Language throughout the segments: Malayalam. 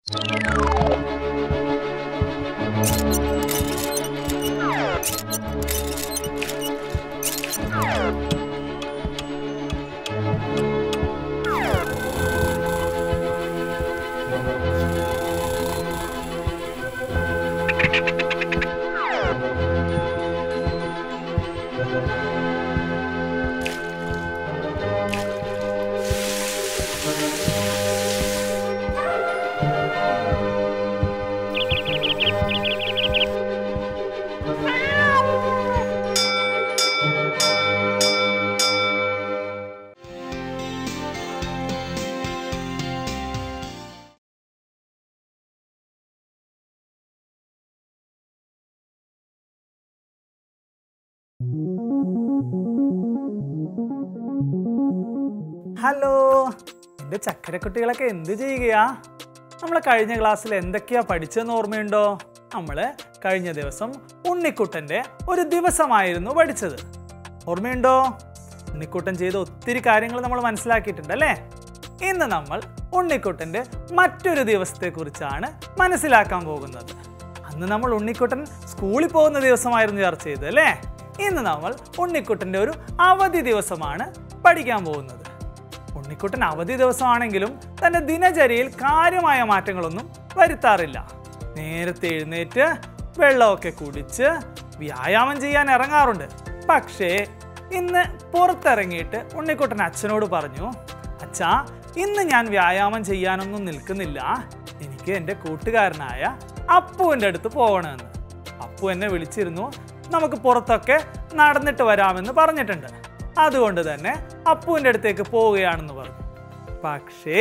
ഹലോ എൻ്റെ ചക്കരക്കുട്ടികളൊക്കെ എന്ത് ചെയ്യുകയാ നമ്മൾ കഴിഞ്ഞ ക്ലാസ്സിൽ എന്തൊക്കെയാ പഠിച്ചതെന്ന് ഓർമ്മയുണ്ടോ നമ്മൾ കഴിഞ്ഞ ദിവസം ഉണ്ണിക്കുട്ടൻ്റെ ഒരു ദിവസമായിരുന്നു പഠിച്ചത് ഓർമ്മയുണ്ടോ ഉണ്ണിക്കുട്ടൻ ചെയ്ത ഒത്തിരി കാര്യങ്ങൾ നമ്മൾ മനസ്സിലാക്കിയിട്ടുണ്ട് അല്ലേ ഇന്ന് നമ്മൾ ഉണ്ണിക്കുട്ടൻ്റെ മറ്റൊരു ദിവസത്തെക്കുറിച്ചാണ് മനസ്സിലാക്കാൻ പോകുന്നത് അന്ന് നമ്മൾ ഉണ്ണിക്കുട്ടൻ സ്കൂളിൽ പോകുന്ന ദിവസമായിരുന്നു ചർച്ച ചെയ്തത് അല്ലേ ഇന്ന് നമ്മൾ ഉണ്ണിക്കുട്ടൻ്റെ ഒരു അവധി ദിവസമാണ് പഠിക്കാൻ പോകുന്നത് ഉണ്ണിക്കുട്ടൻ അവധി ദിവസമാണെങ്കിലും തൻ്റെ ദിനചര്യയിൽ കാര്യമായ മാറ്റങ്ങളൊന്നും വരുത്താറില്ല നേരത്തെ എഴുന്നേറ്റ് വെള്ളമൊക്കെ കുടിച്ച് വ്യായാമം ചെയ്യാൻ ഇറങ്ങാറുണ്ട് പക്ഷേ ഇന്ന് പുറത്തിറങ്ങിയിട്ട് ഉണ്ണിക്കുട്ടൻ അച്ഛനോട് പറഞ്ഞു അച്ഛാ ഇന്ന് ഞാൻ വ്യായാമം ചെയ്യാനൊന്നും നിൽക്കുന്നില്ല എനിക്ക് എൻ്റെ കൂട്ടുകാരനായ അപ്പുവിൻ്റെ അടുത്ത് പോകണമെന്ന് അപ്പു എന്നെ വിളിച്ചിരുന്നു നമുക്ക് പുറത്തൊക്കെ നടന്നിട്ട് വരാമെന്ന് പറഞ്ഞിട്ടുണ്ട് അതുകൊണ്ട് തന്നെ അപ്പുവിൻ്റെ അടുത്തേക്ക് പോവുകയാണെന്ന് പറഞ്ഞു പക്ഷേ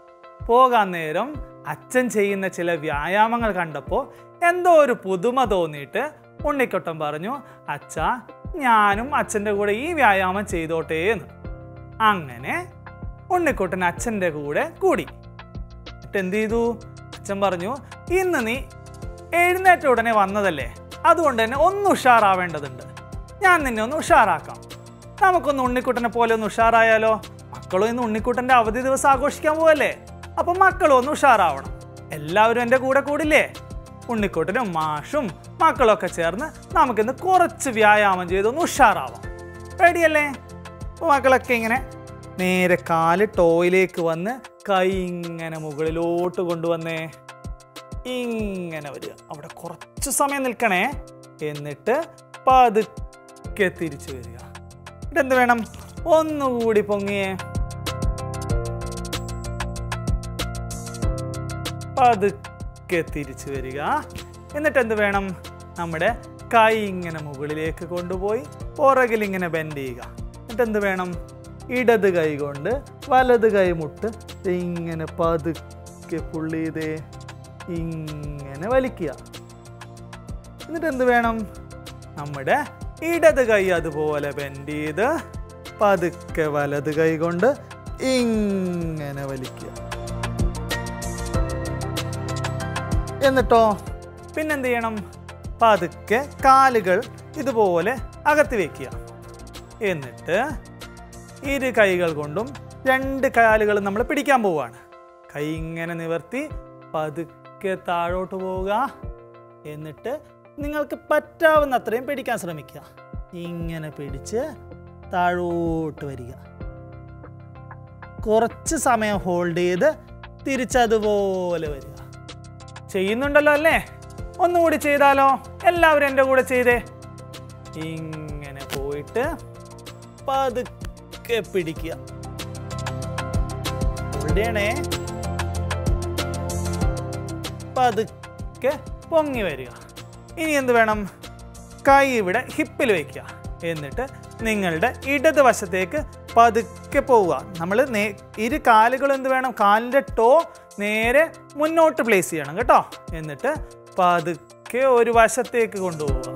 പോകാൻ നേരം അച്ഛൻ ചെയ്യുന്ന ചില വ്യായാമങ്ങൾ കണ്ടപ്പോൾ എന്തോ ഒരു പുതുമ തോന്നിയിട്ട് ഉണ്ണിക്കുട്ടൻ പറഞ്ഞു അച്ഛാ ഞാനും അച്ഛൻ്റെ കൂടെ ഈ വ്യായാമം ചെയ്തോട്ടേ എന്ന് അങ്ങനെ ഉണ്ണിക്കുട്ടൻ അച്ഛൻ്റെ കൂടെ കൂടി എന്നിട്ട് എന്ത് ചെയ്തു അച്ഛൻ പറഞ്ഞു ഇന്ന് നീ എഴുന്നേറ്റ ഉടനെ വന്നതല്ലേ അതുകൊണ്ട് തന്നെ ഒന്ന് ഉഷാറാവേണ്ടതുണ്ട് ഞാൻ നിന്നെ ഒന്ന് ഉഷാറാക്കാം നമുക്കൊന്ന് ഉണ്ണിക്കുട്ടനെ പോലെ ഒന്ന് ഉഷാറായാലോ മക്കളും ഇന്ന് ഉണ്ണിക്കുട്ടൻ്റെ അവധി ദിവസം ആഘോഷിക്കാൻ പോവല്ലേ അപ്പം മക്കളും ഒന്ന് ഉഷാറാവണം എല്ലാവരും എൻ്റെ കൂടെ കൂടില്ലേ ഉണ്ണിക്കുട്ടനും മാഷും മക്കളൊക്കെ ചേർന്ന് നമുക്കിന്ന് കുറച്ച് വ്യായാമം ചെയ്തൊന്ന് ഉഷാറാവാം റെഡിയല്ലേ അപ്പോൾ മക്കളൊക്കെ ഇങ്ങനെ നേരെ കാല് ടോയിലേക്ക് വന്ന് കൈ ഇങ്ങനെ മുകളിലോട്ട് കൊണ്ടുവന്നേ ഇങ്ങനെ വരിക അവിടെ കുറച്ച് സമയം നിൽക്കണേ എന്നിട്ട് പതുക്കെ തിരിച്ചു വരിക ഇതെന്ത് വേണം ഒന്നുകൂടി പൊങ്ങിയേ പതുക്കെ തിരിച്ചു വരിക എന്നിട്ട് എന്ത് വേണം നമ്മുടെ കൈ ഇങ്ങനെ മുകളിലേക്ക് കൊണ്ടുപോയി പുറകിൽ ഇങ്ങനെ ബെൻഡ് ചെയ്യുക എന്നിട്ട് എന്ത് വേണം ഇടത് കൈ കൊണ്ട് വലത് കൈ മുട്ട് ഇങ്ങനെ പതുക്കെ പുള്ളി ചെയ്തേ ഇങ്ങനെ വലിക്കുക എന്നിട്ട് എന്ത് വേണം നമ്മുടെ ഇടത് കൈ അതുപോലെ ബെൻഡ് ചെയ്ത് പതുക്കെ വലത് കൈ കൊണ്ട് ഇങ്ങനെ വലിക്കുക എന്നിട്ടോ പിന്നെന്ത് ചെയ്യണം പതുക്കെ കാലുകൾ ഇതുപോലെ അകത്തി വെക്കുക എന്നിട്ട് ഇരു കൈകൾ കൊണ്ടും രണ്ട് കാലുകളും നമ്മൾ പിടിക്കാൻ പോവുകയാണ് കൈ ഇങ്ങനെ നിവർത്തി പതുക്കെ താഴോട്ട് പോവുക എന്നിട്ട് നിങ്ങൾക്ക് പറ്റാവുന്ന അത്രയും പിടിക്കാൻ ശ്രമിക്കുക ഇങ്ങനെ പിടിച്ച് താഴോട്ട് വരിക കുറച്ച് സമയം ഹോൾഡ് ചെയ്ത് തിരിച്ചതുപോലെ വരിക ചെയ്യുന്നുണ്ടല്ലോ അല്ലേ ഒന്നുകൂടി ചെയ്താലോ എല്ലാവരും എൻ്റെ കൂടെ ചെയ്തേ ഇങ്ങനെ പോയിട്ട് പതുക്കെ പിടിക്കുക ഹോൾഡ് ചെയ്യണേ പതുക്കെ പൊങ്ങി വരിക ഇനി എന്ത് വേണം കൈ ഇവിടെ ഹിപ്പിൽ വയ്ക്കുക എന്നിട്ട് നിങ്ങളുടെ ഇടത് വശത്തേക്ക് പതുക്കെ പോവുക നമ്മൾ നേ ഇരു കാലുകൾ എന്ത് വേണം കാലിൻ്റെ ടോ നേരെ മുന്നോട്ട് പ്ലേസ് ചെയ്യണം കേട്ടോ എന്നിട്ട് പതുക്കെ ഒരു വശത്തേക്ക് കൊണ്ടുപോവുക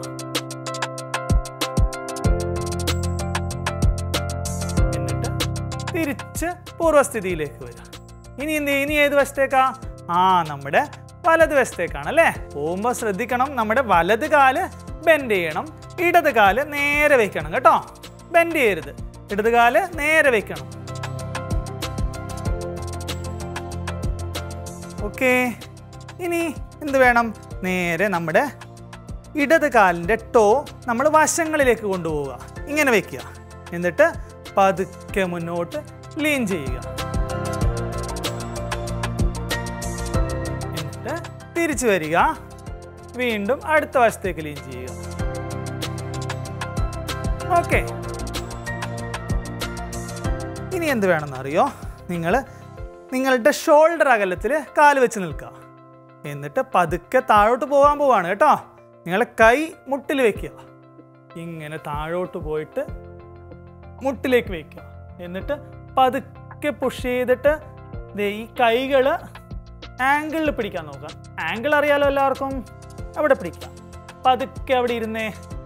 എന്നിട്ട് തിരിച്ച് പൂർവ്വസ്ഥിതിയിലേക്ക് വരിക ഇനി എന്ത് ചെയ്യും? ഇനി ഏത് വശത്തേക്കാ ആ നമ്മുടെ വലത് വശത്തേക്കാണ് അല്ലേ പോകുമ്പോൾ ശ്രദ്ധിക്കണം നമ്മുടെ വലത് കാല് ബെൻഡ് ചെയ്യണം ഇടത് കാല് നേരെ വെക്കണം കേട്ടോ ബെൻഡ് ചെയ്യരുത് ഇടത് കാല് നേരെ വെക്കണം ഓക്കെ ഇനി എന്ത് വേണം നേരെ നമ്മുടെ ഇടത് കാലിൻ്റെ ടോ നമ്മൾ വശങ്ങളിലേക്ക് കൊണ്ടുപോവുക ഇങ്ങനെ വെക്കുക എന്നിട്ട് പതുക്കെ മുന്നോട്ട് ലീൻ ചെയ്യുക എന്നിട്ട് തിരിച്ചു വരിക വീണ്ടും അടുത്ത വശത്തേക്ക് ലീൻ ചെയ്യുക ഓക്കെ ഇനി എന്ത് വേണമെന്ന് അറിയോ നിങ്ങൾ നിങ്ങളുടെ ഷോൾഡർ അകലത്തിൽ കാല് വെച്ച് നിൽക്കുക എന്നിട്ട് പതുക്കെ താഴോട്ട് പോകാൻ പോവാണ് കേട്ടോ നിങ്ങളെ കൈ മുട്ടിൽ വെക്കുക ഇങ്ങനെ താഴോട്ട് പോയിട്ട് മുട്ടിലേക്ക് വയ്ക്കുക എന്നിട്ട് പതുക്കെ പുഷ് ചെയ്തിട്ട് ദേ ഈ കൈകൾ ആംഗിളിൽ പിടിക്കാൻ നോക്കുക ആംഗിൾ അറിയാലോ എല്ലാവർക്കും അവിടെ പിടിക്കുക പതുക്കെ അവിടെ ഇരുന്നേ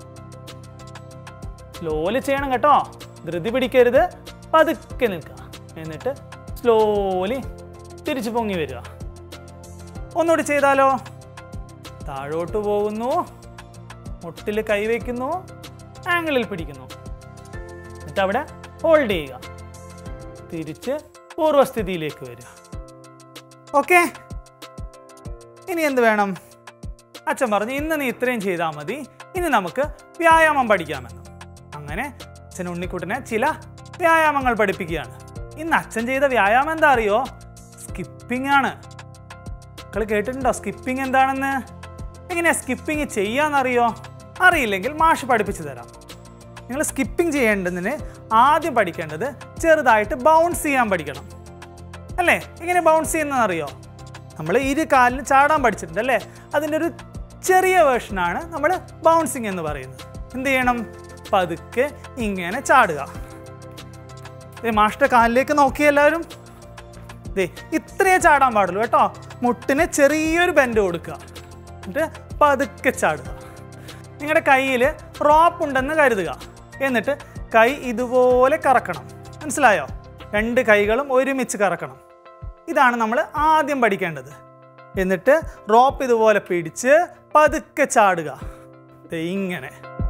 സ്ലോലി ചെയ്യണം കേട്ടോ ധൃതി പിടിക്കരുത് പതുക്കെ നിൽക്കുക എന്നിട്ട് സ്ലോലി തിരിച്ചു പൊങ്ങി വരിക ഒന്നുകൂടി ചെയ്താലോ താഴോട്ട് പോകുന്നു മുട്ടിൽ കൈവയ്ക്കുന്നു ആംഗിളിൽ പിടിക്കുന്നു എന്നിട്ട് അവിടെ ഹോൾഡ് ചെയ്യുക തിരിച്ച് പൂർവ്വസ്ഥിതിയിലേക്ക് വരിക ഓക്കെ ഇനി എന്ത് വേണം അച്ഛൻ പറഞ്ഞു ഇന്ന് നീ ഇത്രയും ചെയ്താൽ മതി ഇനി നമുക്ക് വ്യായാമം പഠിക്കാമെന്ന് അങ്ങനെ അച്ഛൻ ഉണ്ണിക്കുട്ടനെ ചില വ്യായാമങ്ങൾ പഠിപ്പിക്കുകയാണ് ഇന്ന് അച്ഛൻ ചെയ്ത വ്യായാമം എന്താ അറിയോ സ്കിപ്പിംഗ് ആണ് മക്കൾ കേട്ടിട്ടുണ്ടോ സ്കിപ്പിംഗ് എന്താണെന്ന് എങ്ങനെയാ സ്കിപ്പിംഗ് ചെയ്യാന്നറിയോ അറിയില്ലെങ്കിൽ മാഷ് പഠിപ്പിച്ചു തരാം നിങ്ങൾ സ്കിപ്പിംഗ് ചെയ്യേണ്ടതിന് ആദ്യം പഠിക്കേണ്ടത് ചെറുതായിട്ട് ബൗൺസ് ചെയ്യാൻ പഠിക്കണം അല്ലേ എങ്ങനെ ബൗൺസ് ചെയ്യുന്നതെന്ന് അറിയോ നമ്മൾ ഇരു കാലിന് ചാടാൻ പഠിച്ചിട്ടുണ്ട് അല്ലേ അതിൻ്റെ ഒരു ചെറിയ വേർഷനാണ് നമ്മൾ ബൗൺസിങ് എന്ന് പറയുന്നത് എന്ത് ചെയ്യണം പതുക്കെ ഇങ്ങനെ ചാടുക ദേ മാഷ്ട കാലിലേക്ക് നോക്കി എല്ലാവരും ദേ ഇത്രയേ ചാടാൻ പാടുള്ളൂ കേട്ടോ മുട്ടിന് ചെറിയൊരു ബെൻഡ് കൊടുക്കുക എന്നിട്ട് പതുക്കെ ചാടുക നിങ്ങളുടെ കയ്യിൽ റോപ്പ് ഉണ്ടെന്ന് കരുതുക എന്നിട്ട് കൈ ഇതുപോലെ കറക്കണം മനസ്സിലായോ രണ്ട് കൈകളും ഒരുമിച്ച് കറക്കണം ഇതാണ് നമ്മൾ ആദ്യം പഠിക്കേണ്ടത് എന്നിട്ട് റോപ്പ് ഇതുപോലെ പിടിച്ച് പതുക്കെ ചാടുക ദേ ഇങ്ങനെ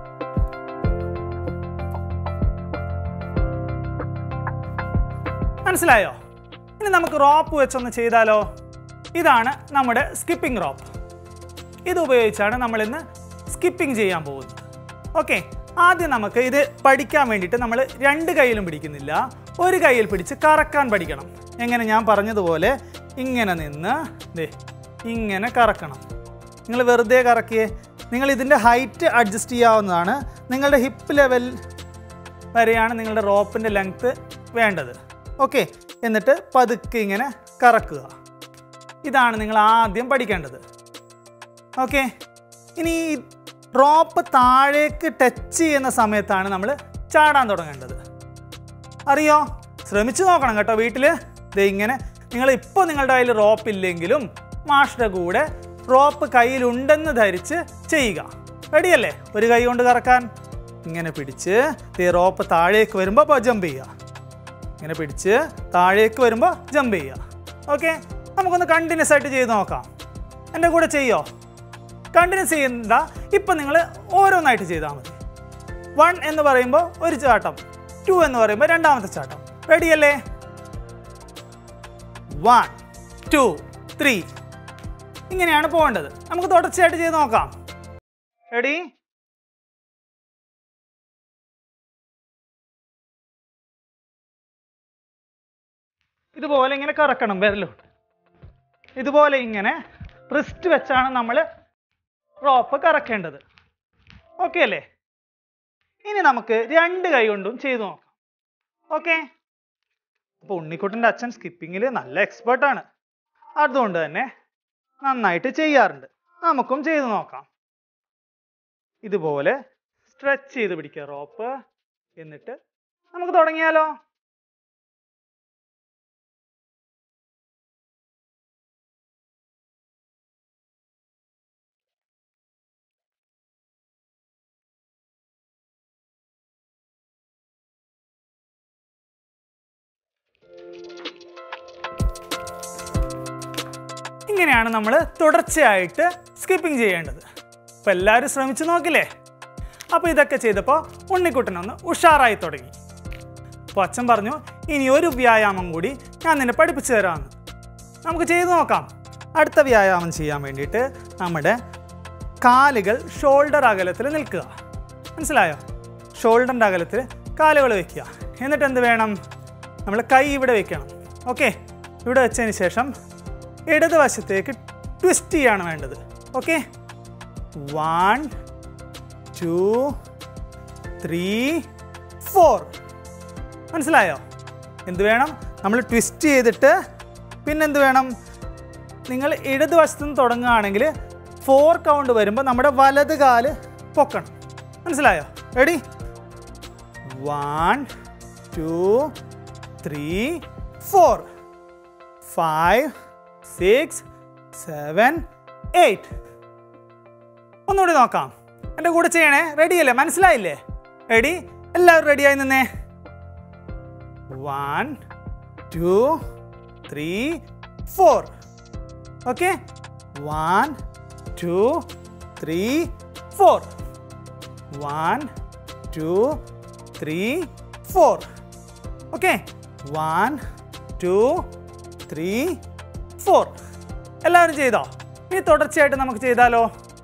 മനസ്സിലായോ ഇനി നമുക്ക് റോപ്പ് വെച്ചൊന്ന് ചെയ്താലോ ഇതാണ് നമ്മുടെ സ്കിപ്പിംഗ് റോപ്പ് ഇത് ഉപയോഗിച്ചാണ് നമ്മൾ ഇന്ന് സ്കിപ്പിംഗ് ചെയ്യാൻ പോകുന്നത് ഓക്കെ ആദ്യം നമുക്ക് ഇത് പഠിക്കാൻ വേണ്ടിയിട്ട് നമ്മൾ രണ്ട് കൈയിലും പിടിക്കുന്നില്ല ഒരു കൈയിൽ പിടിച്ച് കറക്കാൻ പഠിക്കണം എങ്ങനെ ഞാൻ പറഞ്ഞതുപോലെ ഇങ്ങനെ നിന്ന് ദേ ഇങ്ങനെ കറക്കണം നിങ്ങൾ വെറുതെ കറക്കിയേ നിങ്ങൾ ഇതിൻ്റെ ഹൈറ്റ് അഡ്ജസ്റ്റ് ചെയ്യാവുന്നതാണ് നിങ്ങളുടെ ഹിപ്പ് ലെവൽ വരെയാണ് നിങ്ങളുടെ റോപ്പിൻ്റെ ലെങ്ത്ത് വേണ്ടത് ഓക്കെ എന്നിട്ട് പതുക്കെ ഇങ്ങനെ കറക്കുക ഇതാണ് നിങ്ങൾ ആദ്യം പഠിക്കേണ്ടത് ഓക്കെ ഇനി ഈ റോപ്പ് താഴേക്ക് ടച്ച് ചെയ്യുന്ന സമയത്താണ് നമ്മൾ ചാടാൻ തുടങ്ങേണ്ടത് അറിയോ ശ്രമിച്ചു നോക്കണം കേട്ടോ വീട്ടിൽ ദേ ഇങ്ങനെ നിങ്ങൾ ഇപ്പോൾ നിങ്ങളുടെ കയ്യിൽ റോപ്പ് ഇല്ലെങ്കിലും മാഷിൻ്റെ കൂടെ റോപ്പ് കയ്യിലുണ്ടെന്ന് ധരിച്ച് ചെയ്യുക റെഡിയല്ലേ ഒരു കൈ കൊണ്ട് കറക്കാൻ ഇങ്ങനെ പിടിച്ച് ദേ റോപ്പ് താഴേക്ക് വരുമ്പോൾ ജമ്പ് ചെയ്യുക ഇങ്ങനെ പിടിച്ച് താഴേക്ക് വരുമ്പോൾ ജമ്പ് ചെയ്യുക ഓക്കെ നമുക്കൊന്ന് കണ്ടിന്യൂസ് ആയിട്ട് ചെയ്ത് നോക്കാം എൻ്റെ കൂടെ ചെയ്യോ കണ്ടിന്യൂസ് ചെയ്യണ്ട ഇപ്പം നിങ്ങൾ ഓരോന്നായിട്ട് ചെയ്താൽ മതി വൺ എന്ന് പറയുമ്പോൾ ഒരു ചാട്ടം ടു എന്ന് പറയുമ്പോൾ രണ്ടാമത്തെ ചാട്ടം റെഡിയല്ലേ വൺ ടു ത്രീ ഇങ്ങനെയാണ് പോകേണ്ടത് നമുക്ക് തുടർച്ചയായിട്ട് ചെയ്ത് നോക്കാം റെഡി ഇതുപോലെ ഇങ്ങനെ കറക്കണം വിരലോട്ട് ഇതുപോലെ ഇങ്ങനെ റിസ്റ്റ് വെച്ചാണ് നമ്മൾ റോപ്പ് കറക്കേണ്ടത് ഓക്കെ അല്ലേ ഇനി നമുക്ക് രണ്ട് കൈ കൊണ്ടും ചെയ്തു നോക്കാം ഓക്കെ അപ്പോൾ ഉണ്ണിക്കുട്ടൻ്റെ അച്ഛൻ സ്കിപ്പിങ്ങിൽ നല്ല എക്സ്പേർട്ടാണ് അതുകൊണ്ട് തന്നെ നന്നായിട്ട് ചെയ്യാറുണ്ട് നമുക്കും ചെയ്തു നോക്കാം ഇതുപോലെ സ്ട്രെച്ച് ചെയ്ത് പിടിക്കുക റോപ്പ് എന്നിട്ട് നമുക്ക് തുടങ്ങിയാലോ ഇങ്ങനെയാണ് നമ്മൾ തുടർച്ചയായിട്ട് സ്കിപ്പിംഗ് ചെയ്യേണ്ടത് അപ്പോൾ എല്ലാവരും ശ്രമിച്ചു നോക്കില്ലേ അപ്പോൾ ഇതൊക്കെ ചെയ്തപ്പോൾ ഉണ്ണിക്കുട്ടനൊന്ന് ഉഷാറായി തുടങ്ങി അപ്പോൾ അച്ഛൻ പറഞ്ഞു ഇനി ഒരു വ്യായാമം കൂടി ഞാൻ നിന്നെ പഠിപ്പിച്ചു തരാമെന്ന് നമുക്ക് ചെയ്തു നോക്കാം അടുത്ത വ്യായാമം ചെയ്യാൻ വേണ്ടിയിട്ട് നമ്മുടെ കാലുകൾ ഷോൾഡർ അകലത്തിൽ നിൽക്കുക മനസ്സിലായോ ഷോൾഡറിൻ്റെ അകലത്തിൽ കാലുകൾ വയ്ക്കുക എന്നിട്ട് എന്ത് വേണം നമ്മൾ കൈ ഇവിടെ വെക്കണം ഓക്കെ ഇവിടെ വെച്ചതിന് ശേഷം ഇടതുവശത്തേക്ക് ട്വിസ്റ്റ് ചെയ്യാണ് വേണ്ടത് okay one two three four മനസ്സിലായോ എന്ത് വേണം നമ്മൾ ട്വിസ്റ്റ് ചെയ്തിട്ട് പിന്നെന്ത് വേണം നിങ്ങൾ ഇടതുവശത്ത് നിന്ന് തുടങ്ങുകയാണെങ്കിൽ ഫോർ കൗണ്ട് വരുമ്പോൾ നമ്മുടെ വലത് കാല് പൊക്കണം മനസ്സിലായോ ready one two three four five six seven eight ഒന്നുകൂടി നോക്കാം എൻ്റെ കൂടെ ചെയ്യണേ റെഡിയല്ലേ മനസ്സിലായില്ലേ റെഡി എല്ലാവരും റെഡിയായി നിന്നേ one two three four okay one two three four one two three four okay one two three four എല്ലാവരും ചെയ്തോ ഇനി തുടർച്ചയായിട്ട് നമുക്ക് ചെയ്താലോ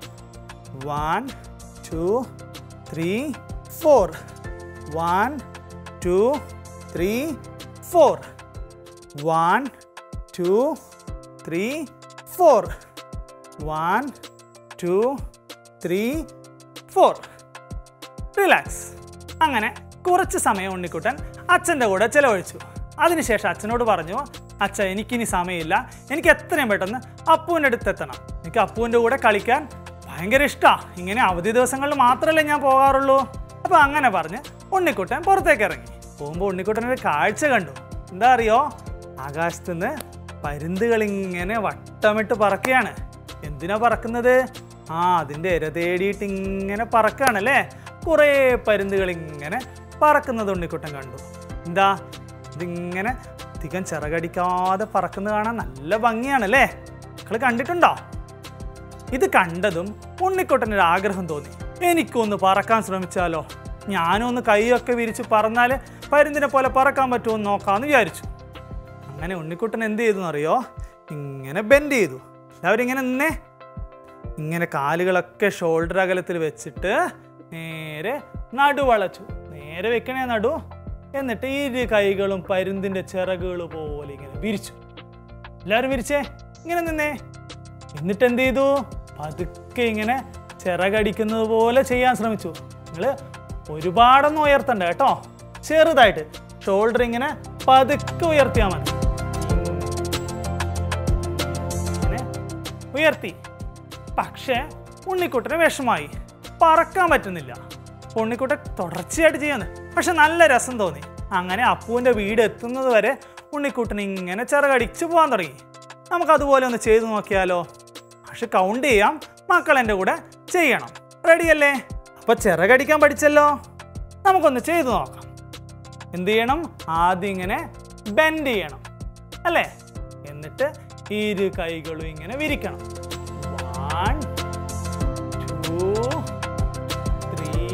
one two three four one two three four one two three four one two three four relax അങ്ങനെ കുറച്ച് സമയം ഉണ്ണിക്കുട്ടൻ അച്ഛൻ്റെ കൂടെ ചിലവഴിച്ചു അതിനുശേഷം അച്ഛനോട് പറഞ്ഞു അച്ഛ എനിക്കിനി സമയമില്ല എനിക്ക് എത്രയും പെട്ടെന്ന് അപ്പുവിൻ്റെ അടുത്ത് എത്തണം എനിക്ക് അപ്പുവിൻ്റെ കൂടെ കളിക്കാൻ ഭയങ്കര ഇഷ്ടമാണ് ഇങ്ങനെ അവധി ദിവസങ്ങളിൽ മാത്രമല്ലേ ഞാൻ പോകാറുള്ളൂ അപ്പോൾ അങ്ങനെ പറഞ്ഞ് ഉണ്ണിക്കുട്ടൻ പുറത്തേക്ക് ഇറങ്ങി പോകുമ്പോൾ ഉണ്ണിക്കുട്ടൻ ഒരു കാഴ്ച കണ്ടു എന്താ അറിയോ ആകാശത്തുനിന്ന് പരുന്തുകൾ ഇങ്ങനെ വട്ടമിട്ട് പറക്കുകയാണ് എന്തിനാ പറക്കുന്നത് ആ അതിൻ്റെ ഇര തേടിയിട്ട് ഇങ്ങനെ പറക്കുകയാണല്ലേ കുറേ പരുന്തുകൾ ഇങ്ങനെ പറക്കുന്നത് ഉണ്ണിക്കുട്ടൻ കണ്ടു എന്താ ഇതിങ്ങനെ അധികം ചിറകടിക്കാതെ പറക്കുന്നത് കാണാൻ നല്ല ഭംഗിയാണല്ലേ നിങ്ങൾ കണ്ടിട്ടുണ്ടോ ഇത് കണ്ടതും ഉണ്ണിക്കുട്ടനൊരു ആഗ്രഹം തോന്നി എനിക്കൊന്ന് പറക്കാൻ ശ്രമിച്ചാലോ ഞാനും ഒന്ന് കൈയൊക്കെ വിരിച്ച് പറന്നാൽ പരുന്തിനെ പോലെ പറക്കാൻ പറ്റുമോ എന്ന് നോക്കാമെന്ന് വിചാരിച്ചു അങ്ങനെ ഉണ്ണിക്കുട്ടൻ എന്ത് ചെയ്തു എന്നറിയോ ഇങ്ങനെ ബെൻഡ് ചെയ്തു എല്ലാവരും ഇങ്ങനെ നിന്നേ ഇങ്ങനെ കാലുകളൊക്കെ ഷോൾഡർ അകലത്തിൽ വെച്ചിട്ട് നേരെ നടുവളച്ചു നേരെ വെക്കണേ നടു എന്നിട്ട് ഇരു കൈകളും പരുന്തിൻ്റെ ചിറകുകൾ പോലെ ഇങ്ങനെ വിരിച്ചു എല്ലാവരും വിരിച്ചേ ഇങ്ങനെ നിന്നേ എന്നിട്ട് എന്ത് ചെയ്തു പതുക്കെ ഇങ്ങനെ ചിറകടിക്കുന്നത് പോലെ ചെയ്യാൻ ശ്രമിച്ചു നിങ്ങൾ ഒരുപാടൊന്നും ഉയർത്തണ്ട കേട്ടോ ചെറുതായിട്ട് ഷോൾഡർ ഇങ്ങനെ പതുക്കെ ഉയർത്തിയാൽ മതി ഇങ്ങനെ ഉയർത്തി പക്ഷേ ഉണ്ണിക്കുട്ടന് വിഷമായി പറക്കാൻ പറ്റുന്നില്ല ഉണ്ണിക്കുട്ടൻ തുടർച്ചയായിട്ട് ചെയ്യുന്നു പക്ഷെ നല്ല രസം തോന്നി അങ്ങനെ അപ്പുവിൻ്റെ വീട് എത്തുന്നത് വരെ ഉണ്ണിക്കുട്ടൻ ഇങ്ങനെ ചിറകടിച്ച് പോകാൻ തുടങ്ങി നമുക്ക് അതുപോലെ ഒന്ന് ചെയ്തു നോക്കിയാലോ പക്ഷെ കൗണ്ട് ചെയ്യാം മക്കൾ എൻ്റെ കൂടെ ചെയ്യണം റെഡിയല്ലേ അപ്പോൾ ചിറകടിക്കാൻ പഠിച്ചല്ലോ നമുക്കൊന്ന് ചെയ്തു നോക്കാം എന്ത് ചെയ്യണം ആദ്യം ഇങ്ങനെ ബെൻഡ് ചെയ്യണം അല്ലേ എന്നിട്ട് ഇരു കൈകളും ഇങ്ങനെ വിരിക്കണം one two three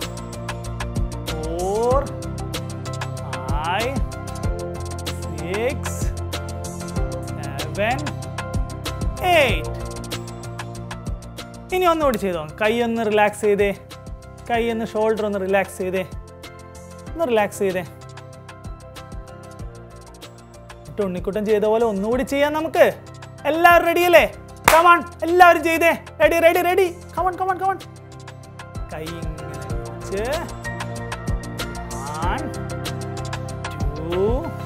four five six seven eight ഇനി ഒന്നുകൂടി ചെയ്തോ കൈ ഒന്ന് റിലാക്സ് ചെയ്തേ കൈ ഒന്ന് ഷോൾഡർ ഒന്ന് റിലാക്സ് ചെയ്തേ ഒന്ന് റിലാക്സ് ചെയ്തേ എന്നിട്ട് ഉണ്ണിക്കുട്ടൻ ചെയ്ത പോലെ ഒന്നുകൂടി ചെയ്യാം നമുക്ക് എല്ലാവരും റെഡി അല്ലേ കമാൺ എല്ലാവരും ചെയ്തേ ready ready ready come on come on come on കൈ ഇങ്ങനെ വെച്ച് one two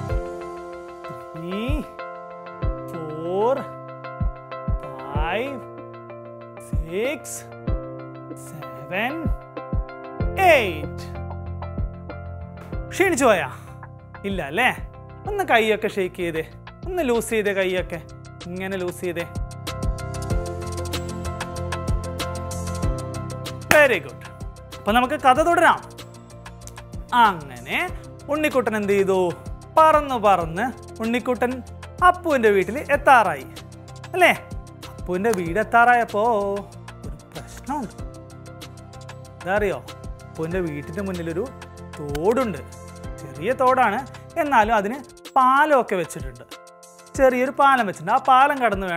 three four five six seven eight ക്ഷീണിച്ചു പോയാ ഇല്ല അല്ലേ ഒന്ന് കൈയൊക്കെ ഷെയ്ക്ക് ചെയ്തേ ഒന്ന് ലൂസ് ചെയ്തേ കൈയൊക്കെ ഇങ്ങനെ ലൂസ് ചെയ്തേ വെരി ഗുഡ് അപ്പൊ നമുക്ക് കഥ തുടരാം അങ്ങനെ ഉണ്ണിക്കുട്ടൻ എന്ത് ചെയ്തു പറന്ന് പറന്ന് ഉണ്ണിക്കുട്ടൻ അപ്പുവിൻ്റെ വീട്ടിൽ എത്താറായി അല്ലേ അപ്പുവിൻ്റെ വീട് എത്താറായപ്പോ ഒരു പ്രശ്നമുണ്ട് എന്താ അറിയോ അപ്പുവിൻ്റെ വീട്ടിൻ്റെ മുന്നിലൊരു തോടുണ്ട് ചെറിയ തോടാണ് എന്നാലും അതിന് പാലമൊക്കെ വെച്ചിട്ടുണ്ട് ചെറിയൊരു പാലം വെച്ചിട്ടുണ്ട് ആ പാലം കടന്ന് വേണം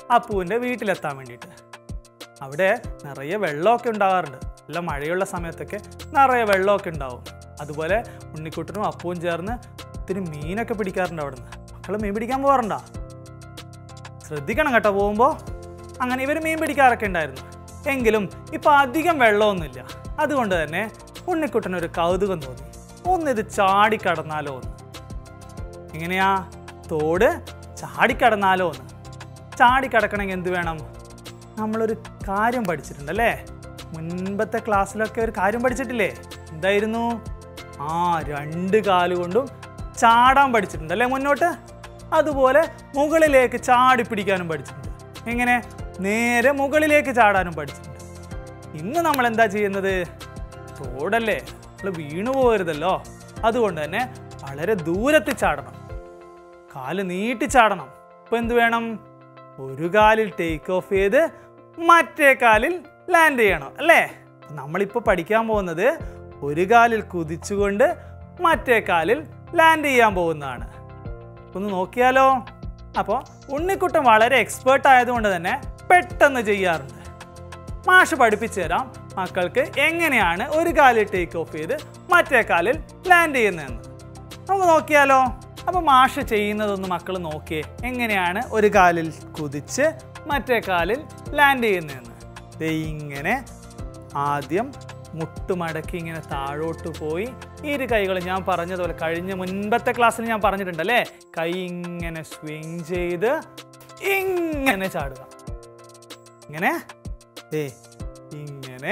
അപ്പുവിൻ്റെ വീട്ടിലെത്താൻ വേണ്ടിയിട്ട് അവിടെ നിറയെ വെള്ളമൊക്കെ ഉണ്ടാകാറുണ്ട് നല്ല മഴയുള്ള സമയത്തൊക്കെ നിറയെ വെള്ളമൊക്കെ ഉണ്ടാവും അതുപോലെ ഉണ്ണിക്കുട്ടനും അപ്പവും ചേർന്ന് ഒത്തിരി മീനൊക്കെ പിടിക്കാറുണ്ട് അവിടുന്ന് മക്കൾ മീൻ പിടിക്കാൻ പോകാറുണ്ടോ ശ്രദ്ധിക്കണം കേട്ടോ പോകുമ്പോൾ അങ്ങനെ ഇവർ മീൻ പിടിക്കാറൊക്കെ ഉണ്ടായിരുന്നു എങ്കിലും ഇപ്പം അധികം വെള്ളമൊന്നുമില്ല അതുകൊണ്ട് തന്നെ ഉണ്ണിക്കുട്ടനൊരു കൗതുകം തോന്നി ഒന്നിത് ചാടിക്കടന്നാലോ എന്ന് എങ്ങനെയാ തോട് ചാടിക്കടന്നാലോ എന്ന് ചാടിക്കടക്കണമെങ്കിൽ എന്ത് വേണം നമ്മളൊരു കാര്യം പഠിച്ചിട്ടുണ്ടല്ലേ മുൻപത്തെ ക്ലാസ്സിലൊക്കെ ഒരു കാര്യം പഠിച്ചിട്ടില്ലേ എന്തായിരുന്നു ആ രണ്ട് കാലുകൊണ്ടും ചാടാൻ പഠിച്ചിട്ടുണ്ടല്ലേ മുന്നോട്ട് അതുപോലെ മുകളിലേക്ക് ചാടി പിടിക്കാനും പഠിച്ചിട്ടുണ്ട് എങ്ങനെ നേരെ മുകളിലേക്ക് ചാടാനും പഠിച്ചിട്ടുണ്ട് ഇന്ന് നമ്മൾ എന്താ ചെയ്യുന്നത് തോടല്ലേ നമ്മൾ വീണു പോകരുതല്ലോ അതുകൊണ്ട് തന്നെ വളരെ ദൂരത്ത് ചാടണം കാല് നീട്ടി ചാടണം ഇപ്പൊ എന്ത് വേണം ഒരു കാലിൽ ടേക്ക് ഓഫ് ചെയ്ത് മറ്റേ കാലിൽ ലാൻഡ് ചെയ്യണം അല്ലേ നമ്മളിപ്പോൾ പഠിക്കാൻ പോകുന്നത് ഒരു കാലിൽ കുതിച്ചുകൊണ്ട് മറ്റേ കാലിൽ ലാൻഡ് ചെയ്യാൻ പോകുന്നതാണ് ഒന്ന് നോക്കിയാലോ അപ്പോൾ ഉണ്ണിക്കുട്ടൻ വളരെ എക്സ്പേർട്ട് ആയതുകൊണ്ട് തന്നെ പെട്ടെന്ന് ചെയ്യാറുണ്ട് മാഷ് പഠിപ്പിച്ചു തരാം മക്കൾക്ക് എങ്ങനെയാണ് ഒരു കാലിൽ ടേക്ക് ഓഫ് ചെയ്ത് മറ്റേ കാലിൽ ലാൻഡ് ചെയ്യുന്നതെന്ന് നമുക്ക് നോക്കിയാലോ അപ്പോൾ മാഷ് ചെയ്യുന്നതൊന്ന് മക്കൾ നോക്കിയേ എങ്ങനെയാണ് ഒരു കാലിൽ കുതിച്ച് മറ്റേ കാലിൽ ലാൻഡ് ചെയ്യുന്നതെന്ന് ദേ ഇങ്ങനെ ആദ്യം മുട്ടുമടക്കി ഇങ്ങനെ താഴോട്ട് പോയി ഈ ഇരു കൈകൾ ഞാൻ പറഞ്ഞതുപോലെ കഴിഞ്ഞ മുൻപത്തെ ക്ലാസ്സിൽ ഞാൻ പറഞ്ഞിട്ടുണ്ടല്ലേ കൈ ഇങ്ങനെ സ്വിങ് ചെയ്ത് ഇങ്ങനെ ചാടുക ഇങ്ങനെ ഏ ഇങ്ങനെ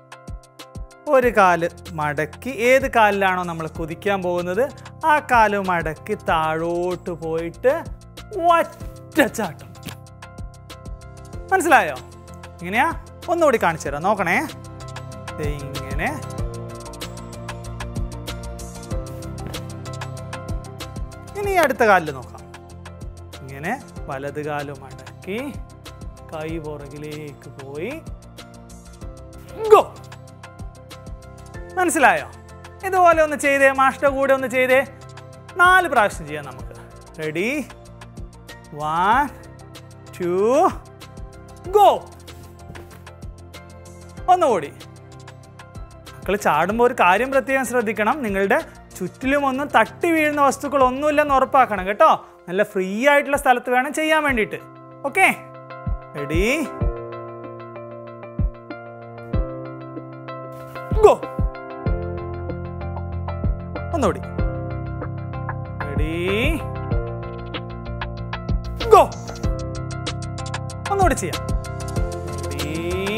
ഒരു കാല് മടക്കി ഏത് കാലിലാണോ നമ്മൾ കുതിക്കാൻ പോകുന്നത് ആ കാല് മടക്കി താഴോട്ട് പോയിട്ട് ഒറ്റച്ചാട്ടം മനസ്സിലായോ ഇങ്ങനെയാ ഒന്നുകൂടി കാണിച്ചു തരാം നോക്കണേ ദേ ഇങ്ങനെ ഇനി അടുത്ത കാലിൽ നോക്കാം ഇങ്ങനെ വലത് കാല് മടക്കി കൈ പുറകിലേക്ക് പോയി ഗോ മനസ്സിലായോ ഇതുപോലെ ഒന്ന് ചെയ്തേ മാഷ്ട കൂടെ ഒന്ന് ചെയ്തേ നാല് പ്രാവശ്യം ചെയ്യാം നമുക്ക് റെഡി വൺ ടു ഗോ ഒന്നുകൂടി മക്കൾ ചാടുമ്പോൾ ഒരു കാര്യം പ്രത്യേകം ശ്രദ്ധിക്കണം നിങ്ങളുടെ ചുറ്റിലും ഒന്നും തട്ടി വീഴുന്ന വസ്തുക്കൾ ഒന്നുമില്ലെന്ന് ഉറപ്പാക്കണം കേട്ടോ നല്ല ഫ്രീ ആയിട്ടുള്ള സ്ഥലത്ത് വേണം ചെയ്യാൻ വേണ്ടിയിട്ട് ഓക്കെ റെഡി ഗോ ഒന്നുകൂടി റെഡി ഗോ ഒന്നുകൂടി ചെയ്യാം റെഡി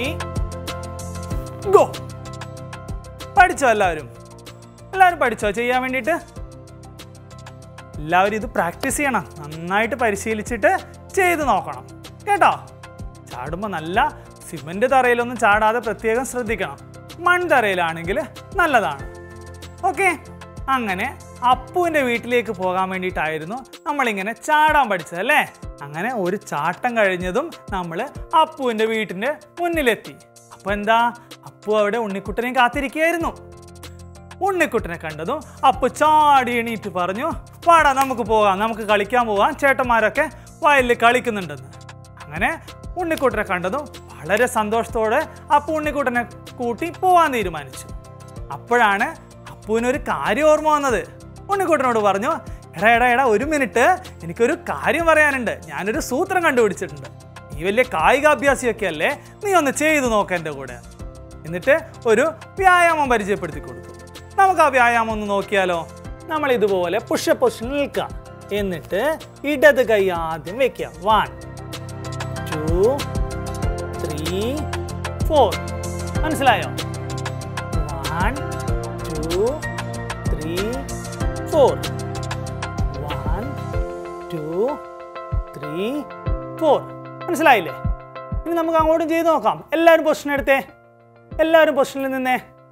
ഗോ പഠിച്ചോ എല്ലാവരും എല്ലാവരും പഠിച്ചോ ചെയ്യാൻ വേണ്ടിയിട്ട് എല്ലാവരും ഇത് പ്രാക്ടീസ് ചെയ്യണം നന്നായിട്ട് പരിശീലിച്ചിട്ട് ചെയ്ത് നോക്കണം കേട്ടോ ചാടുമ്പോൾ നല്ല സിമൻ്റ് തറയിലൊന്നും ചാടാതെ പ്രത്യേകം ശ്രദ്ധിക്കണം മൺതറയിലാണെങ്കിൽ നല്ലതാണ് ഓക്കെ അങ്ങനെ അപ്പുവിൻ്റെ വീട്ടിലേക്ക് പോകാൻ വേണ്ടിയിട്ടായിരുന്നു നമ്മളിങ്ങനെ ചാടാൻ പഠിച്ചത് അല്ലേ അങ്ങനെ ഒരു ചാട്ടം കഴിഞ്ഞതും നമ്മൾ അപ്പുവിൻ്റെ വീട്ടിൻ്റെ മുന്നിലെത്തി അപ്പോൾ എന്താ അപ്പു അവിടെ ഉണ്ണിക്കുട്ടനെയും കാത്തിരിക്കുകയായിരുന്നു ഉണ്ണിക്കുട്ടനെ കണ്ടതും അപ്പു ചാടി എണീറ്റ് പറഞ്ഞു വാടാ നമുക്ക് പോകാം നമുക്ക് കളിക്കാൻ പോകാം ചേട്ടന്മാരൊക്കെ വയലിൽ കളിക്കുന്നുണ്ടെന്ന് അങ്ങനെ ഉണ്ണിക്കുട്ടനെ കണ്ടതും വളരെ സന്തോഷത്തോടെ അപ്പു ഉണ്ണിക്കുട്ടനെ കൂട്ടി പോവാൻ തീരുമാനിച്ചു അപ്പോഴാണ് അപ്പുവിനൊരു കാര്യം ഓർമ്മ വന്നത് ഉണ്ണിക്കുട്ടനോട് പറഞ്ഞു എടാ എടാ എടാ ഒരു മിനിറ്റ് എനിക്കൊരു കാര്യം പറയാനുണ്ട് ഞാനൊരു സൂത്രം കണ്ടുപിടിച്ചിട്ടുണ്ട് നീ വലിയ കായികാഭ്യാസിയൊക്കെ അല്ലേ നീ ഒന്ന് ചെയ്തു നോക്ക എൻ്റെ കൂടെ എന്നിട്ട് ഒരു വ്യായാമം പരിചയപ്പെടുത്തി കൊടുത്തു നമുക്ക് ആ വ്യായാമം ഒന്ന് നോക്കിയാലോ നമ്മൾ ഇതുപോലെ പുഷ പൊസിഷനിൽ നിൽക്കാം എന്നിട്ട് ഇടത് കൈ ആദ്യം വെക്കുക വൺ ടു ത്രീ ഫോർ മനസ്സിലായോ one two three four one two three four മനസ്സിലായില്ലേ ഇനി നമുക്ക് അങ്ങോട്ടും ചെയ്ത് നോക്കാം എല്ലാവരും പൊസിഷൻ എടുത്തേ എല്ലാവരും പൊസിഷനിൽ നിന്നേ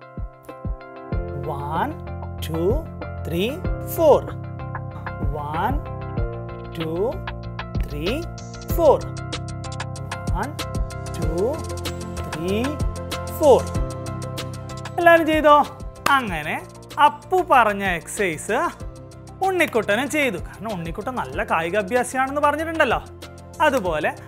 one two three four one two three four one two three four എല്ലാവരും ചെയ്തോ അങ്ങനെ അപ്പു പറഞ്ഞ എക്സസൈസ് ഉണ്ണിക്കുട്ടനും ചെയ്തു കാരണം ഉണ്ണിക്കുട്ടൻ നല്ല കായിക അഭ്യാസിയാണെന്ന് പറഞ്ഞിട്ടുണ്ടല്ലോ അതുപോലെ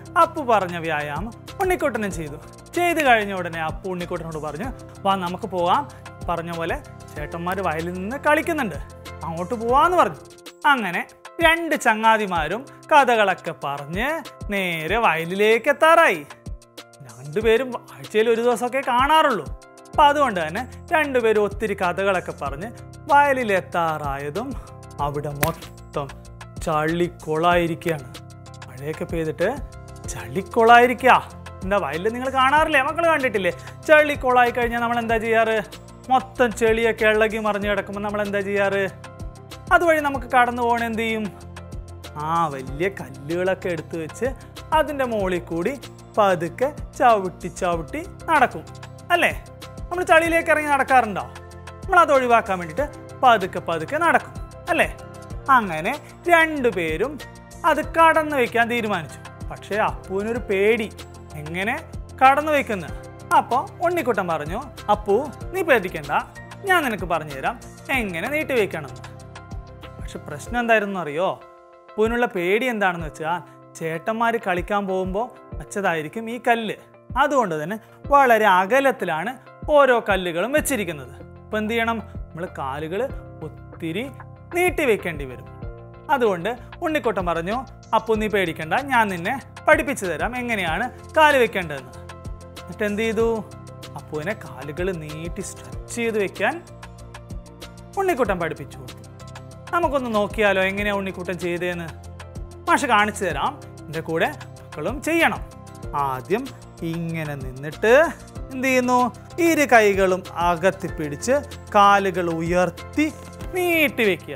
അപ്പു പറഞ്ഞ വ്യായാമം ഉണ്ണിക്കുട്ടനും ചെയ്തു ചെയ്ത് കഴിഞ്ഞ ഉടനെ അപ്പു ഉണ്ണിക്കുട്ടനോട് പറഞ്ഞു വാ നമുക്ക് പോവാം പറഞ്ഞ പോലെ ചേട്ടന്മാർ വയലിൽ നിന്ന് കളിക്കുന്നുണ്ട് അങ്ങോട്ട് പോവാന്ന് പറഞ്ഞു അങ്ങനെ രണ്ട് ചങ്ങാതിമാരും കഥകളൊക്കെ പറഞ്ഞ് നേരെ വയലിലേക്ക് എത്താറായി രണ്ടുപേരും ആഴ്ചയിൽ ഒരു ദിവസമൊക്കെ കാണാറുള്ളൂ അപ്പം അതുകൊണ്ട് തന്നെ രണ്ടുപേരും ഒത്തിരി കഥകളൊക്കെ പറഞ്ഞ് വയലിലെത്താറായതും അവിടെ മൊത്തം ചള്ളിക്കൊളായിരിക്കുകയാണ് മഴയൊക്കെ പെയ്തിട്ട് ചള്ളിക്കൊളായിരിക്കുക എന്താ വയലിൽ നിങ്ങൾ കാണാറില്ലേ മക്കൾ കണ്ടിട്ടില്ലേ ചള്ളിക്കൊളായി കഴിഞ്ഞാൽ നമ്മൾ എന്താ ചെയ്യാറ് മൊത്തം ചെളിയൊക്കെ ഇളകി മറിഞ്ഞ് കിടക്കുമ്പോൾ നമ്മൾ എന്താ ചെയ്യാറ് അതുവഴി നമുക്ക് കടന്നു പോകണ എന്ത് ചെയ്യും ആ വലിയ കല്ലുകളൊക്കെ എടുത്തു വെച്ച് അതിൻ്റെ മുകളിൽ കൂടി പതുക്കെ ചവിട്ടി ചവിട്ടി നടക്കും അല്ലേ നമ്മൾ ചളിയിലേക്ക് ഇറങ്ങി നടക്കാറുണ്ടോ നമ്മൾ അത് ഒഴിവാക്കാൻ വേണ്ടിയിട്ട് പതുക്കെ പതുക്കെ നടക്കും അല്ലേ അങ്ങനെ രണ്ടുപേരും അത് കടന്നു വയ്ക്കാൻ തീരുമാനിച്ചു പക്ഷേ അപ്പുവിനൊരു പേടി എങ്ങനെ കടന്നു വയ്ക്കുന്നത് അപ്പോൾ ഉണ്ണിക്കുട്ടൻ പറഞ്ഞു അപ്പു നീ പേടിക്കണ്ട ഞാൻ നിനക്ക് പറഞ്ഞു തരാം എങ്ങനെ നീട്ടി വയ്ക്കണമെന്ന് പക്ഷെ പ്രശ്നം എന്തായിരുന്നു അറിയോ പൂവിനുള്ള പേടി എന്താണെന്ന് വെച്ചാൽ ചേട്ടന്മാർ കളിക്കാൻ പോകുമ്പോൾ വച്ചതായിരിക്കും ഈ കല്ല് അതുകൊണ്ട് തന്നെ വളരെ അകലത്തിലാണ് ഓരോ കല്ലുകളും വെച്ചിരിക്കുന്നത് അപ്പം എന്ത് ചെയ്യണം നമ്മൾ കാലുകൾ ഒത്തിരി നീട്ടി വെക്കേണ്ടി വരും അതുകൊണ്ട് ഉണ്ണിക്കുട്ടൻ പറഞ്ഞു അപ്പു നീ പേടിക്കണ്ട ഞാൻ നിന്നെ പഠിപ്പിച്ചു തരാം എങ്ങനെയാണ് കാല് വെക്കേണ്ടതെന്ന് എന്നിട്ട് എന്ത് ചെയ്തു അപ്പുവിനെ കാലുകൾ നീട്ടി സ്ട്രെച്ച് ചെയ്ത് വെക്കാൻ ഉണ്ണിക്കുട്ടൻ പഠിപ്പിച്ചു കൊടുത്തു നമുക്കൊന്ന് നോക്കിയാലോ എങ്ങനെയാ ഉണ്ണിക്കുട്ടൻ ചെയ്തതെന്ന് മാഷ് കാണിച്ചു തരാം എൻ്റെ കൂടെ മക്കളും ചെയ്യണം ആദ്യം ഇങ്ങനെ നിന്നിട്ട് എന്ത് ചെയ്യുന്നു ഇരു കൈകളും അകത്തി പിടിച്ച് കാലുകൾ ഉയർത്തി നീട്ടി വെക്കുക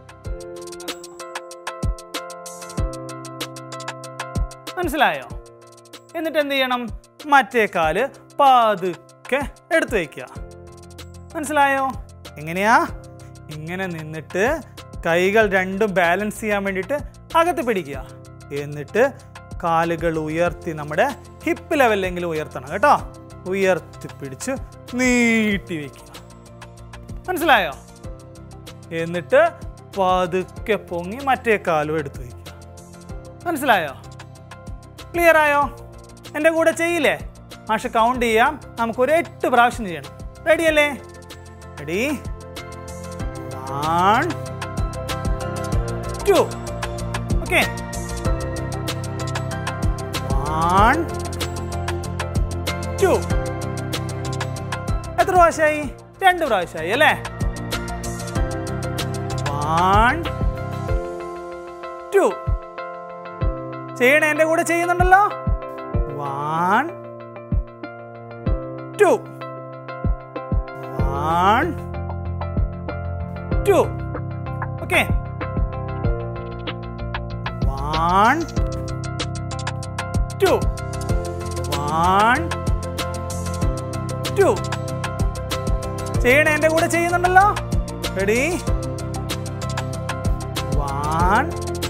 മനസ്സിലായോ എന്നിട്ട് എന്ത് ചെയ്യണം മറ്റേ കാല് പതുക്കെ എടുത്തു വയ്ക്കുക മനസ്സിലായോ എങ്ങനെയാ ഇങ്ങനെ നിന്നിട്ട് കൈകൾ രണ്ടും ബാലൻസ് ചെയ്യാൻ വേണ്ടിയിട്ട് അകത്ത് പിടിക്കുക എന്നിട്ട് കാലുകൾ ഉയർത്തി നമ്മുടെ ഹിപ്പ് ലെവലിലെങ്കിലും ഉയർത്തണം കേട്ടോ ഉയർത്തി പിടിച്ച് നീട്ടി വയ്ക്കുക മനസ്സിലായോ എന്നിട്ട് പതുക്കെ പൊങ്ങി മറ്റേ കാലും എടുത്തു വയ്ക്കുക മനസ്സിലായോ ക്ലിയർ ആയോ എൻ്റെ കൂടെ ചെയ്യില്ലേ മാഷ് കൗണ്ട് ചെയ്യാം നമുക്കൊരു എട്ട് പ്രാവശ്യം ചെയ്യണം റെഡി അല്ലേ ready one two okay one two എത്ര പ്രാവശ്യമായി രണ്ട് പ്രാവശ്യമായി അല്ലേ വൺ ടു ചെയ്യണേ എൻ്റെ കൂടെ ചെയ്യുന്നുണ്ടല്ലോ one two one two okay one two one two ചെയ്യണേ എൻ്റെ കൂടെ ചെയ്യുന്നുണ്ടല്ലോ റെഡി വൺ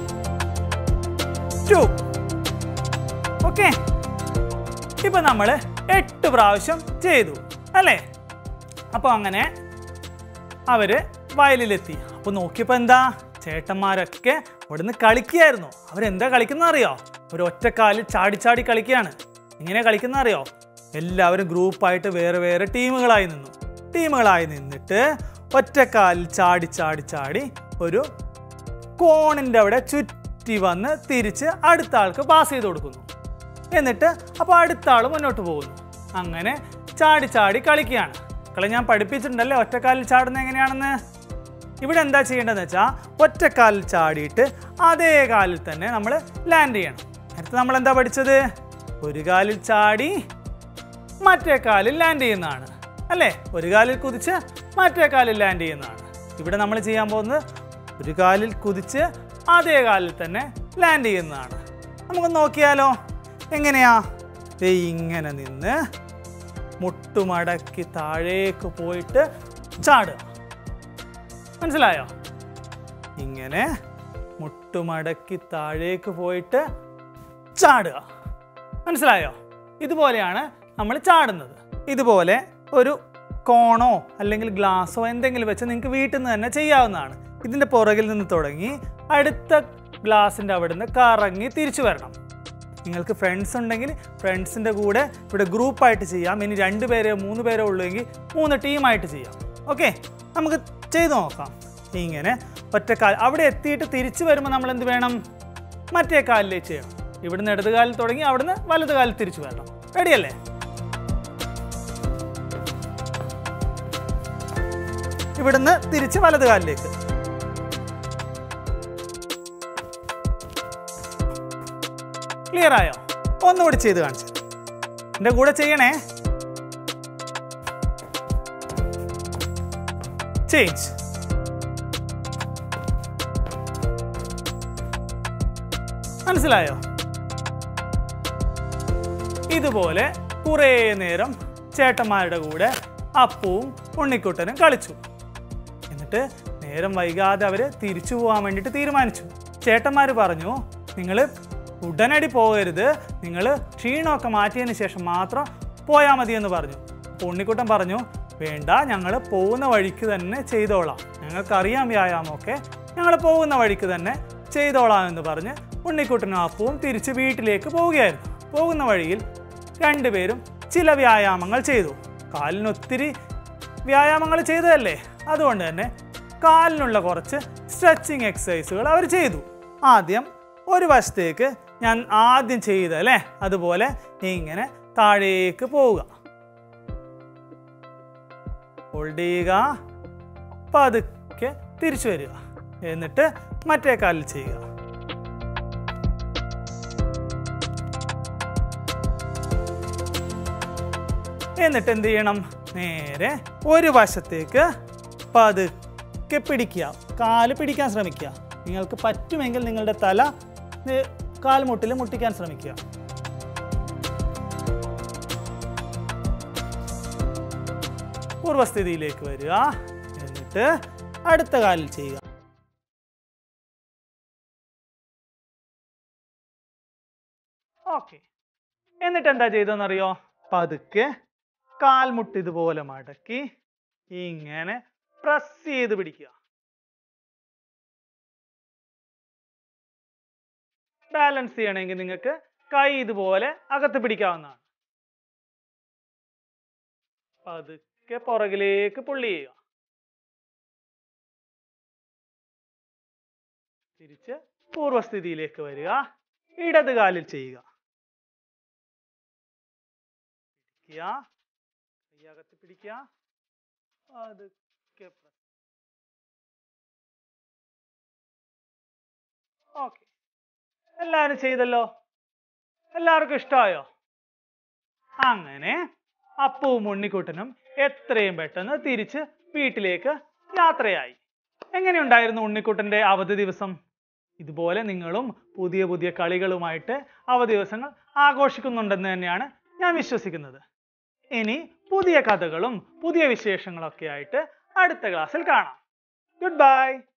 ടു ഓക്കെ ഇപ്പൊ നമ്മൾ എട്ട് പ്രാവശ്യം ചെയ്തു അല്ലേ അപ്പോൾ അങ്ങനെ അവര് വയലിലെത്തി അപ്പോൾ നോക്കിയപ്പോൾ എന്താ ചേട്ടന്മാരൊക്കെ ഇവിടുന്ന് കളിക്കുകയായിരുന്നു അവരെന്താ കളിക്കുന്ന അറിയോ ഒരു ഒറ്റക്കാലിൽ ചാടി ചാടി കളിക്കുകയാണ് ഇങ്ങനെ കളിക്കുന്ന അറിയോ എല്ലാവരും ഗ്രൂപ്പായിട്ട് വേറെ വേറെ ടീമുകളായി നിന്നു ടീമുകളായി നിന്നിട്ട് ഒറ്റക്കാലിൽ ചാടി ചാടി ചാടി ഒരു കോണിൻ്റെ അവിടെ ചുറ്റി വന്ന് തിരിച്ച് അടുത്ത ആൾക്ക് പാസ് ചെയ്ത് കൊടുക്കുന്നു എന്നിട്ട് അപ്പോൾ അടുത്ത ആൾ മുന്നോട്ട് പോകുന്നു അങ്ങനെ ചാടി ചാടി കളിക്കുകയാണ് മക്കളെ ഞാൻ പഠിപ്പിച്ചിട്ടുണ്ടല്ലേ ഒറ്റക്കാലിൽ ചാടുന്നത് എങ്ങനെയാണെന്ന് ഇവിടെ എന്താ ചെയ്യേണ്ടതെന്ന് വെച്ചാൽ ഒറ്റക്കാലിൽ ചാടിയിട്ട് അതേ കാലിൽ തന്നെ നമ്മൾ ലാൻഡ് ചെയ്യണം നേരത്തെ നമ്മൾ എന്താ പഠിച്ചത് ഒരു കാലിൽ ചാടി മറ്റേ കാലിൽ ലാൻഡ് ചെയ്യുന്നതാണ് അല്ലേ ഒരു കാലിൽ കുതിച്ച് മറ്റേ കാലിൽ ലാൻഡ് ചെയ്യുന്നതാണ് ഇവിടെ നമ്മൾ ചെയ്യാൻ പോകുന്നത് ഒരു കാലിൽ കുതിച്ച് അതേ കാലിൽ തന്നെ ലാൻഡ് ചെയ്യുന്നതാണ് നമുക്ക് നോക്കിയാലോ എങ്ങനെയാ ദേ ഇങ്ങനെ നിന്ന് മുട്ടുമടക്കി താഴേക്ക് പോയിട്ട് ചാടുക മനസ്സിലായോ ഇങ്ങനെ മുട്ടുമടക്കി താഴേക്ക് പോയിട്ട് ചാടുക മനസ്സിലായോ ഇതുപോലെയാണ് നമ്മൾ ചാടുന്നത് ഇതുപോലെ ഒരു കോണോ അല്ലെങ്കിൽ ഗ്ലാസ്സോ എന്തെങ്കിലും വെച്ച് നിങ്ങൾക്ക് വീട്ടിൽ നിന്ന് തന്നെ ചെയ്യാവുന്നതാണ് ഇതിൻ്റെ പുറകിൽ നിന്ന് തുടങ്ങി അടുത്ത ഗ്ലാസിൻ്റെ അവിടെ നിന്ന് കറങ്ങി തിരിച്ചു വരണം നിങ്ങൾക്ക് ഫ്രണ്ട്സ് ഉണ്ടെങ്കിൽ ഫ്രണ്ട്സിൻ്റെ കൂടെ ഇവിടെ ഗ്രൂപ്പായിട്ട് ചെയ്യാം ഇനി രണ്ട് പേരോ മൂന്ന് പേരോ ഉള്ളുവെങ്കിൽ മൂന്ന് ടീമായിട്ട് ചെയ്യാം ഓക്കെ നമുക്ക് ചെയ്തു നോക്കാം ഇങ്ങനെ ഒറ്റക്കാൽ അവിടെ എത്തിയിട്ട് തിരിച്ചു വരുമ്പോൾ നമ്മൾ എന്ത് വേണം മറ്റേ കാലിലേക്ക് ചെയ്യണം ഇവിടുന്ന് ഇടത് കാലിൽ തുടങ്ങി അവിടുന്ന് വലത് കാലിൽ തിരിച്ചു വരണം റെഡിയല്ലേ ഇവിടുന്ന് തിരിച്ച് വലത് കാലിലേക്ക് ക്ലിയർ ആയോ ഒന്നുകൂടി ചെയ്ത് കാണിച്ചു എൻ്റെ കൂടെ ചെയ്യണേ ചേഞ്ച് മനസ്സിലായോ ഇതുപോലെ കുറേ നേരം ചേട്ടന്മാരുടെ കൂടെ അപ്പവും ഉണ്ണിക്കുട്ടനും കളിച്ചു എന്നിട്ട് നേരം വൈകാതെ അവർ തിരിച്ചു പോകാൻ വേണ്ടിയിട്ട് തീരുമാനിച്ചു ചേട്ടന്മാർ പറഞ്ഞു നിങ്ങൾ ഉടനടി പോകരുത് നിങ്ങൾ ക്ഷീണമൊക്കെ മാറ്റിയതിന് ശേഷം മാത്രം പോയാൽ മതി എന്ന് പറഞ്ഞു അപ്പോൾ ഉണ്ണിക്കുട്ടൻ പറഞ്ഞു വേണ്ട ഞങ്ങൾ പോകുന്ന വഴിക്ക് തന്നെ ചെയ്തോളാം ഞങ്ങൾക്കറിയാം വ്യായാമമൊക്കെ ഞങ്ങൾ പോകുന്ന വഴിക്ക് തന്നെ ചെയ്തോളാം എന്ന് പറഞ്ഞ് ഉണ്ണിക്കുട്ടനും അപ്പവും തിരിച്ച് വീട്ടിലേക്ക് പോവുകയായിരുന്നു പോകുന്ന വഴിയിൽ രണ്ടുപേരും ചില വ്യായാമങ്ങൾ ചെയ്തു കാലിന് ഒത്തിരി വ്യായാമങ്ങൾ ചെയ്തതല്ലേ അതുകൊണ്ട് തന്നെ കാലിനുള്ള കുറച്ച് സ്ട്രെച്ചിങ് എക്സസൈസുകൾ അവർ ചെയ്തു ആദ്യം ഒരു വശത്തേക്ക് ഞാൻ ആദ്യം ചെയ്തല്ലേ അതുപോലെ ഇങ്ങനെ താഴേക്ക് പോവുക ഹോൾഡ് ചെയ്യുക പതുക്കെ തിരിച്ചു വരിക എന്നിട്ട് മറ്റേ കാലിൽ ചെയ്യുക എന്നിട്ട് എന്ത് ചെയ്യണം നേരെ ഒരു വശത്തേക്ക് പതുക്കെ പിടിക്കുക കാല് പിടിക്കാൻ ശ്രമിക്കുക നിങ്ങൾക്ക് പറ്റുമെങ്കിൽ നിങ്ങളുടെ തല നി- കാൽമുട്ടിൽ മുട്ടിക്കാൻ ശ്രമിക്കുക പൂർവസ്ഥിതിയിലേക്ക് വരിക എന്നിട്ട് അടുത്ത കാലിൽ ചെയ്യുക ഓക്കെ എന്നിട്ട് എന്താ ചെയ്തതെന്നറിയോ പതുക്കെ കാൽമുട്ട് ഇതുപോലെ മടക്കി ഇങ്ങനെ പ്രസ് ചെയ്ത് പിടിക്കുക ബാലൻസ് ചെയ്യണമെങ്കിൽ നിങ്ങൾക്ക് കൈ ഇതുപോലെ അകത്ത് പിടിക്കാവുന്നതാണ് പതുക്കെ പുറകിലേക്ക് പുള്ളി ചെയ്യുക തിരിച്ച് പൂർവസ്ഥിതിയിലേക്ക് വരിക ഇടത് കാലിൽ ചെയ്യുക പിടിക്കുക കൈ അകത്ത് പിടിക്കുക പതുക്കെ ഓക്കെ എല്ലാവരും ചെയ്തല്ലോ എല്ലാവർക്കും ഇഷ്ടമായോ അങ്ങനെ അപ്പവും ഉണ്ണിക്കുട്ടനും എത്രയും പെട്ടെന്ന് തിരിച്ച് വീട്ടിലേക്ക് യാത്രയായി എങ്ങനെയുണ്ടായിരുന്നു ഉണ്ണിക്കുട്ടന്റെ അവധി ദിവസം ഇതുപോലെ നിങ്ങളും പുതിയ പുതിയ കളികളുമായിട്ട് അവധി ദിവസങ്ങൾ ആഘോഷിക്കുന്നുണ്ടെന്ന് തന്നെയാണ് ഞാൻ വിശ്വസിക്കുന്നത് ഇനി പുതിയ കഥകളും പുതിയ വിശേഷങ്ങളൊക്കെ ആയിട്ട് അടുത്ത ക്ലാസ്സിൽ കാണാം ഗുഡ് ബൈ